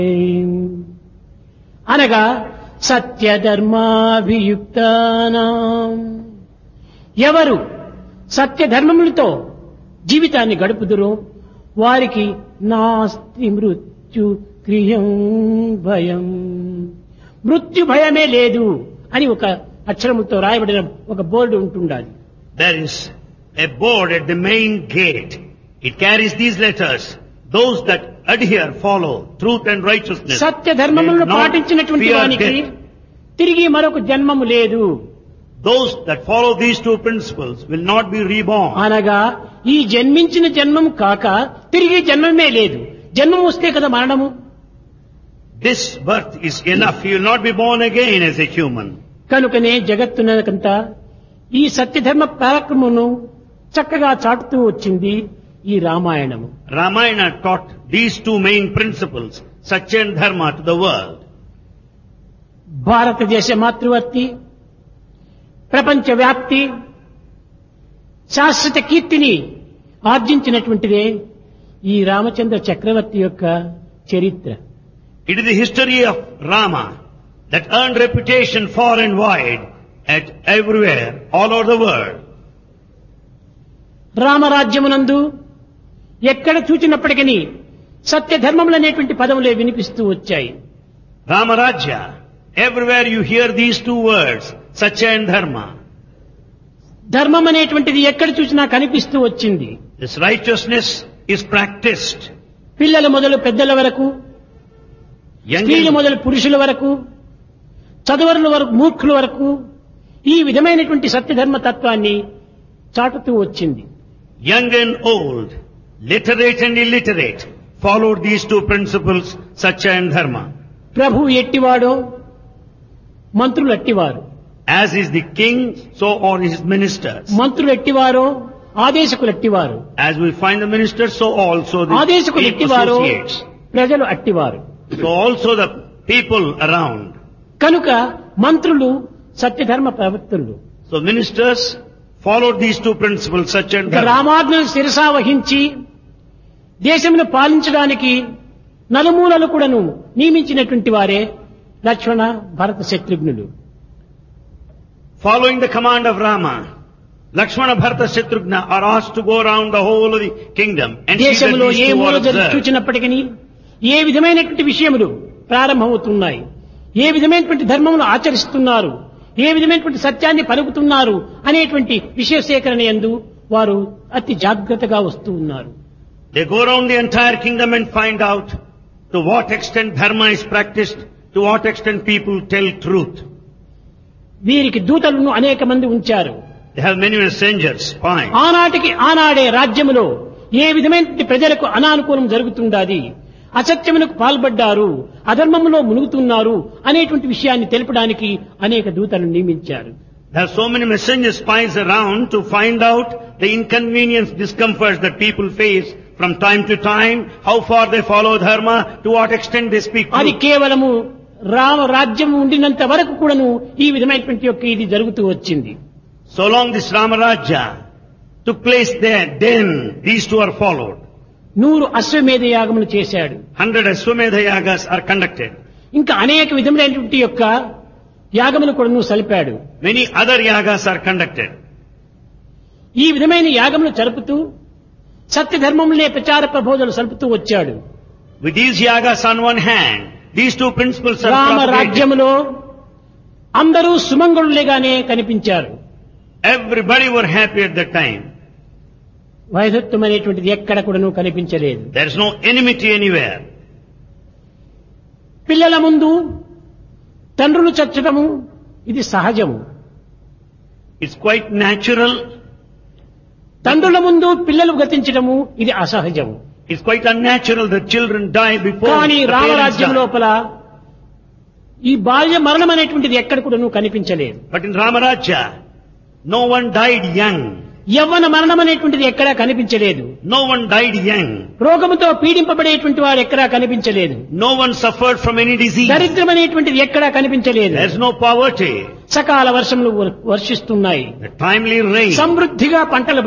అనగా సత్యధర్మాభియుక్తానాం ఎవరు సత్యధర్మములతో జీవితాన్ని గడుపుదురో వారికి నాస్తి మృత్యు క్రియం భయం మృత్యు భయమే లేదు అని ఒక అక్షరముతో రాయబడిన ఒక బోర్డు ఉంటుండాలి There is a board at the main gate. It carries these letters. Those that adhere, follow truth and righteousness. Satya ధర్మములను will not పాటించినటువంటి fear వానికి death. తిరిగి మరొక జన్మము లేదు Those that follow these two principles will not be reborn. అనగా ఈ జన్మించిన జన్మం కాక తిరిగి జన్మమే లేదు జన్మం వస్తే కదా మరణము This birth is enough. You will not be born again as a human. కనుకనే జగత్తునకంతా ఈ సత్యధర్మ పరాక్రమమును చక్కగా చాటుతూ వచ్చింది ఈ రామాయణము Ramayana taught these two main principles, Satya and Dharma, to the world. భారతదేశ మాతృవర్తి ప్రపంచ వ్యాప్తి శాశ్వత కీర్తిని ఆర్జించినటువంటిదే ఈ రామచంద్ర చక్రవర్తి యొక్క చరిత్ర It is the history of Rama that earned reputation far and wide at everywhere, all over the world. రామరాజ్యమునందు ఎక్కడ చూచినప్పటికీ సత్య ధర్మములనేటువంటి పదములే వినిపిస్తూ వచ్చాయి Ramarajya, everywhere you hear these two words, Satya and Dharma. ధర్మం అనేటువంటిది ఎక్కడ చూసినా కనిపిస్తూ వచ్చింది This righteousness is practiced. పిల్లల మొదలు పెద్దల వరకు Young స్త్రీలు and, మొదలు పురుషుల వరకు చదువరుల వరకు మూర్ఖుల వరకు ఈ విధమైనటువంటి సత్యధర్మ తత్వాన్ని చాటుతూ వచ్చింది young and old, literate and illiterate, followed these two principles, Satya and Dharma. ప్రభు ఎట్టివాడో మంత్రులు అట్టివారు As is the king, so are his ministers. మంత్రులు ఎట్టివారో ఆదేశకులు ఎట్టివారు As we find the ministers, so also the ఆదేశకులు chief ఎట్టివారో associates. ప్రజలు అట్టివారు So also the people around. కనుక మంత్రులు సత్యధర్మ ప్రవర్తులు So ministers followed these two principles, Satya and ఇక Dharma. రామాజ్ఞను శిరసా వహించి దేశమును పాలించడానికి నలుమూలలు కూడాను నియమించినటువంటి వారే లక్ష్మణ భరత శత్రుఘ్నులు Following the command of Rama, Lakshmana, Bharata, Shatrugna are asked to go around the whole of the kingdom and see that దేశంలో these A two మూల are జరు- observed. చూచినప్పటికీ ఏ విధమైనటువంటి విషయములు ప్రారంభమవుతున్నాయి ఏ విధమైనటువంటి ధర్మములు ఆచరిస్తున్నారు ఏ విధమైనటువంటి సత్యాన్ని పలుకుతున్నారు అనేటువంటి విషయ సేకరణ ఎందు వారు అతి జాగ్రత్తగా వస్తూ ఉన్నారు They go around the entire kingdom and find out to what extent dharma is practiced, to what extent people tell truth. వీరికి దూతలను అనేక మంది ఉంచారు They have many messengers, spies. ఆనాటికి ఆనాడే రాజ్యములో ఏ విధమైన ప్రజలకు అనానుకూలం జరుగుతుండాది అసత్యమునకు పాల్పడ్డారు అధర్మములో మునుగుతున్నారు అనేటువంటి విషయాన్ని తెలపడానికి అనేక దూతలను నియమించారు There are so many messenger spies around to find out the inconvenience, discomforts that people face from time to time, how far they follow dharma, to what extent they speak అది truth. కేవలము రామ రాజ్యం ఉండినంత వరకు కూడాను ఈ విధమైనటువంటి యొక్క ఇది జరుగుతూ వచ్చింది So long this Ramaraja took place there, then these two are followed. నూరు అశ్వమేధ యాగములు చేశాడు Hundred Aswamedha yagas are conducted. ఇంకా అనేక విధములైనటువంటి యొక్క యాగములు కూడాను సలిపాడు Many other yagas are conducted. ఈ విధమైన యాగములు జరుపుతూ సత్యధర్మములే ప్రచార ప్రబోధనలు సలుపుతూ వచ్చాడు With these yagas on one hand, these two principles are Rama propagated. రాజ్యములో అందరూ సుమంగళులేగానే కనిపించారు Everybody were happy at that time. వైధత్వం అనేటువంటిది ఎక్కడ కూడాను కనిపించలేదు There is no enmity anywhere. పిల్లల ముందు తండ్రులు చచ్చటము ఇది సహజము It's quite natural. తండ్రుల ముందు పిల్లలు గతించడము ఇది అసహజము It's quite unnatural that children die before కానీ the parents రామరాజ్యం die. లోపల ఈ బాల్య మరణం అనేటువంటిది ఎక్కడ కూడాను కనిపించలేదు But in Ramaraja, no one died young. యవ్వన మరణం అనేటువంటిది ఎక్కడా కనిపించలేదు No one died young. రోగముతో పీడింపబడేటువంటి వాడు ఎక్కడా కనిపించలేదు No one suffered from any disease. దరిద్రం అనేటువంటిది ఎక్కడా కనిపించలేదు There's no poverty. సకాల వర్షములు వర్షిస్తున్నాయి The timely rain. సమృద్ధిగా పంటలు